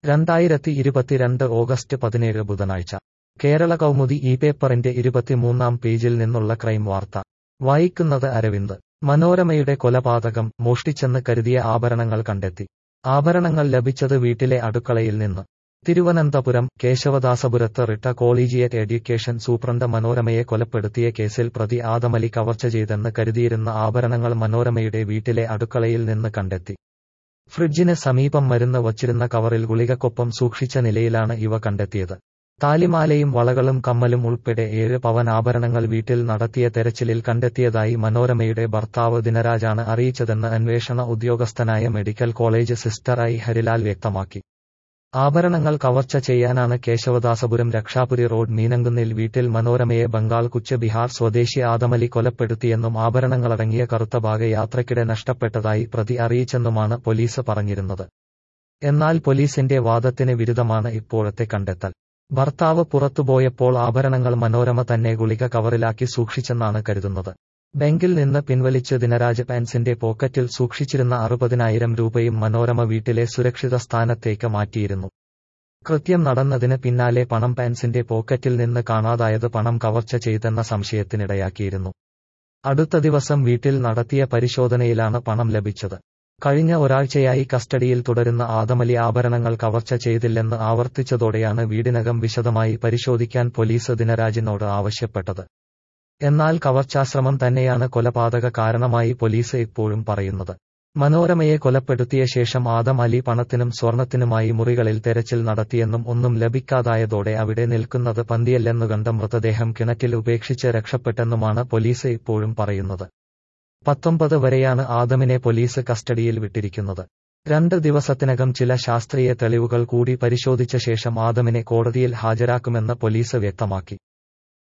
രണ്ടായിരത്തി ഇരുപത്തിരണ്ട് ഓഗസ്റ്റ് പതിനേഴ് ബുധനാഴ്ച കേരള കൗമുദി ഈ പേപ്പറിന്റെ ഇരുപത്തിമൂന്നാം പേജിൽ നിന്നുള്ള ക്രൈം വാർത്ത വായിക്കുന്നത് അരവിന്ദ് മനോരമയുടെ കൊലപാതകം മോഷ്ടിച്ചെന്ന് കരുതിയ ആഭരണങ്ങൾ കണ്ടെത്തി ആഭരണങ്ങൾ ലഭിച്ചത് വീട്ടിലെ അടുക്കളയിൽ നിന്ന് തിരുവനന്തപുരം കേശവദാസപുരത്ത് റിട്ട കോളീജിയറ്റ് എഡ്യൂക്കേഷൻ സൂപ്രണ്ട് മനോരമയെ കൊലപ്പെടുത്തിയ കേസിൽ പ്രതി ആദമലി കവർച്ച ചെയ്തെന്ന് കരുതിയിരുന്ന ആഭരണങ്ങൾ മനോരമയുടെ വീട്ടിലെ അടുക്കളയിൽ നിന്ന് കണ്ടെത്തി ഫ്രിഡ്ജിന് സമീപം മരുന്ന് വച്ചിരുന്ന കവറിൽ ഗുളികക്കൊപ്പം സൂക്ഷിച്ച നിലയിലാണ് ഇവ കണ്ടെത്തിയത് താലിമാലയും വളകളും കമ്മലും ഉൾപ്പെടെ ഏഴ് പവൻ ആഭരണങ്ങൾ വീട്ടിൽ നടത്തിയ തെരച്ചിലിൽ കണ്ടെത്തിയതായി മനോരമയുടെ ഭർത്താവ് ദിനരാജാണ് അറിയിച്ചതെന്ന് അന്വേഷണ ഉദ്യോഗസ്ഥനായ മെഡിക്കൽ കോളേജ് സിസ്റ്ററായി ഹരിലാൽ വ്യക്തമാക്കി ആഭരണങ്ങൾ കവർച്ച ചെയ്യാനാണ് കേശവദാസപുരം രക്ഷാപുരി റോഡ് മീനങ്കുന്നിൽ വീട്ടിൽ മനോരമയെ ബംഗാൾ കുച്ച് ബിഹാർ സ്വദേശി ആദമലി കൊലപ്പെടുത്തിയെന്നും ആഭരണങ്ങളടങ്ങിയ കറുത്ത ബാഗ യാത്രക്കിടെ നഷ്ടപ്പെട്ടതായി പ്രതി അറിയിച്ചെന്നുമാണ് പോലീസ് പറഞ്ഞിരുന്നത് എന്നാൽ പോലീസിന്റെ വാദത്തിന് വിരുദ്ധമാണ് ഇപ്പോഴത്തെ കണ്ടെത്തൽ ഭർത്താവ് പുറത്തുപോയപ്പോൾ ആഭരണങ്ങൾ മനോരമ തന്നെ ഗുളിക കവറിലാക്കി സൂക്ഷിച്ചെന്നാണ് കരുതുന്നത് ബാങ്കിൽ നിന്ന് പിൻവലിച്ച് ദിനരാജ് പാൻസിന്റെ പോക്കറ്റിൽ സൂക്ഷിച്ചിരുന്ന അറുപതിനായിരം രൂപയും മനോരമ വീട്ടിലെ സുരക്ഷിത സ്ഥാനത്തേക്ക് മാറ്റിയിരുന്നു കൃത്യം നടന്നതിന് പിന്നാലെ പണം പാൻസിന്റെ പോക്കറ്റിൽ നിന്ന് കാണാതായത് പണം കവർച്ച ചെയ്തെന്ന സംശയത്തിനിടയാക്കിയിരുന്നു അടുത്ത ദിവസം വീട്ടിൽ നടത്തിയ പരിശോധനയിലാണ് പണം ലഭിച്ചത് കഴിഞ്ഞ ഒരാഴ്ചയായി കസ്റ്റഡിയിൽ തുടരുന്ന ആദമലി ആഭരണങ്ങൾ കവർച്ച ചെയ്തില്ലെന്ന് ആവർത്തിച്ചതോടെയാണ് വീടിനകം വിശദമായി പരിശോധിക്കാൻ പോലീസ് ദിനരാജിനോട് ആവശ്യപ്പെട്ടത് എന്നാൽ കവർച്ചാശ്രമം തന്നെയാണ് കൊലപാതക കാരണമായി പോലീസ് ഇപ്പോഴും പറയുന്നത് മനോരമയെ കൊലപ്പെടുത്തിയ ശേഷം ആദം അലി പണത്തിനും സ്വർണത്തിനുമായി മുറികളിൽ തെരച്ചിൽ നടത്തിയെന്നും ഒന്നും ലഭിക്കാതായതോടെ അവിടെ നിൽക്കുന്നത് പന്തിയല്ലെന്നു കണ്ട മൃതദേഹം കിണറ്റിൽ ഉപേക്ഷിച്ച് രക്ഷപ്പെട്ടെന്നുമാണ് പോലീസ് ഇപ്പോഴും പറയുന്നത് പത്തൊമ്പത് വരെയാണ് ആദമിനെ പോലീസ് കസ്റ്റഡിയിൽ വിട്ടിരിക്കുന്നത് രണ്ട് ദിവസത്തിനകം ചില ശാസ്ത്രീയ തെളിവുകൾ കൂടി പരിശോധിച്ച ശേഷം ആദമിനെ കോടതിയിൽ ഹാജരാക്കുമെന്ന് പോലീസ് വ്യക്തമാക്കി